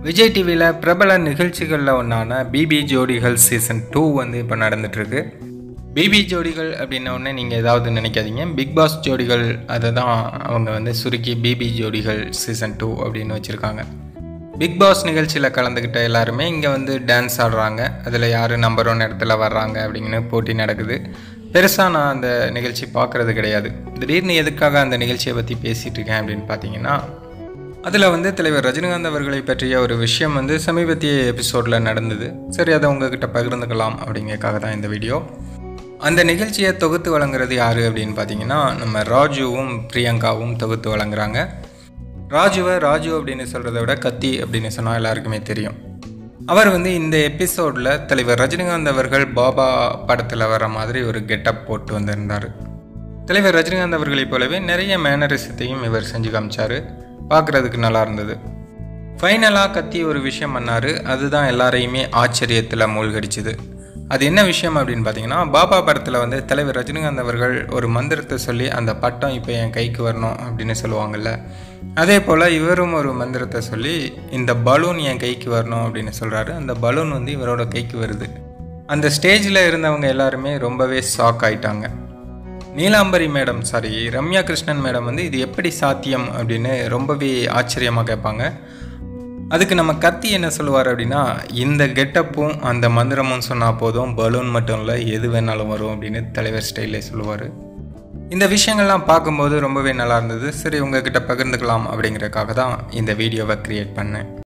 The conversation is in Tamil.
விஜய் டிவியில் பிரபல நிகழ்ச்சிகளில் ஒன்றான பிபி ஜோடிகள் சீசன் டூ வந்து இப்போ நடந்துட்டுருக்கு பிபி ஜோடிகள் அப்படின்ன உடனே நீங்கள் ஏதாவது நினைக்காதீங்க பிக் பாஸ் ஜோடிகள் அதை தான் அவங்க வந்து சுருக்கி பிபி ஜோடிகள் சீசன் டூ அப்படின்னு வச்சுருக்காங்க பிக் பாஸ் நிகழ்ச்சியில் கலந்துக்கிட்ட எல்லாருமே இங்கே வந்து டான்ஸ் ஆடுறாங்க அதில் யார் நம்பர் ஒன் இடத்துல வர்றாங்க அப்படின்னு போட்டி நடக்குது பெருசாக நான் அந்த நிகழ்ச்சி பார்க்குறது கிடையாது திடீர்னு எதுக்காக அந்த நிகழ்ச்சியை பற்றி பேசிகிட்டு இருக்கேன் அப்படின்னு பார்த்தீங்கன்னா அதில் வந்து தலைவர் ரஜினிகாந்த் அவர்களை பற்றிய ஒரு விஷயம் வந்து சமீபத்திய எபிசோடில் நடந்தது சரி அதை உங்ககிட்ட பகிர்ந்துக்கலாம் அப்படிங்கறக்காக தான் இந்த வீடியோ அந்த நிகழ்ச்சியை தொகுத்து வழங்குறது யார் அப்படின்னு பார்த்தீங்கன்னா நம்ம ராஜுவும் பிரியங்காவும் தொகுத்து வழங்குறாங்க ராஜுவை ராஜு அப்படின்னு சொல்கிறத விட கத்தி அப்படின்னு சொன்னால் எல்லாருக்குமே தெரியும் அவர் வந்து இந்த எபிசோடில் தலைவர் ரஜினிகாந்த் அவர்கள் பாபா படத்தில் வர மாதிரி ஒரு கெட்டப் போட்டு வந்திருந்தார் தலைவர் ரஜினிகாந்த் அவர்களைப் போலவே நிறைய மேனரிசத்தையும் இவர் செஞ்சு காமிச்சார் பார்க்குறதுக்கு நல்லா இருந்தது ஃபைனலாக கத்தி ஒரு விஷயம் பண்ணார் அதுதான் எல்லாரையுமே ஆச்சரியத்தில் மூழ்கடிச்சுது அது என்ன விஷயம் அப்படின்னு பார்த்தீங்கன்னா பாபா படத்தில் வந்து தலைவர் ரஜினிகாந்த் அவர்கள் ஒரு மந்திரத்தை சொல்லி அந்த பட்டம் இப்போ என் கைக்கு வரணும் அப்படின்னு சொல்லுவாங்கள்ல அதே போல் இவரும் ஒரு மந்திரத்தை சொல்லி இந்த பலூன் என் கைக்கு வரணும் அப்படின்னு சொல்கிறாரு அந்த பலூன் வந்து இவரோட கைக்கு வருது அந்த ஸ்டேஜில் இருந்தவங்க எல்லாருமே ரொம்பவே ஷாக் ஆயிட்டாங்க Neelambari madam sorry Ramya Krishnan madam வந்து இது எப்படி சாத்தியம் அப்படின்னு ரொம்பவே ஆச்சரியமாக கேட்பாங்க அதுக்கு நம்ம கத்தி என்ன சொல்லுவார் அப்படின்னா இந்த கெட்டப்பும் அந்த மந்திரமும் சொன்னால் போதும் பலூன் மட்டும் இல்லை எது வேணாலும் வரும் அப்படின்னு தலைவர் ஸ்டைலே சொல்லுவார் இந்த விஷயங்கள்லாம் பார்க்கும்போது ரொம்பவே நல்லா இருந்தது சரி உங்ககிட்ட பகிர்ந்துக்கலாம் அப்படிங்கிறதுக்காக தான் இந்த வீடியோவை க்ரியேட் பண்ணேன்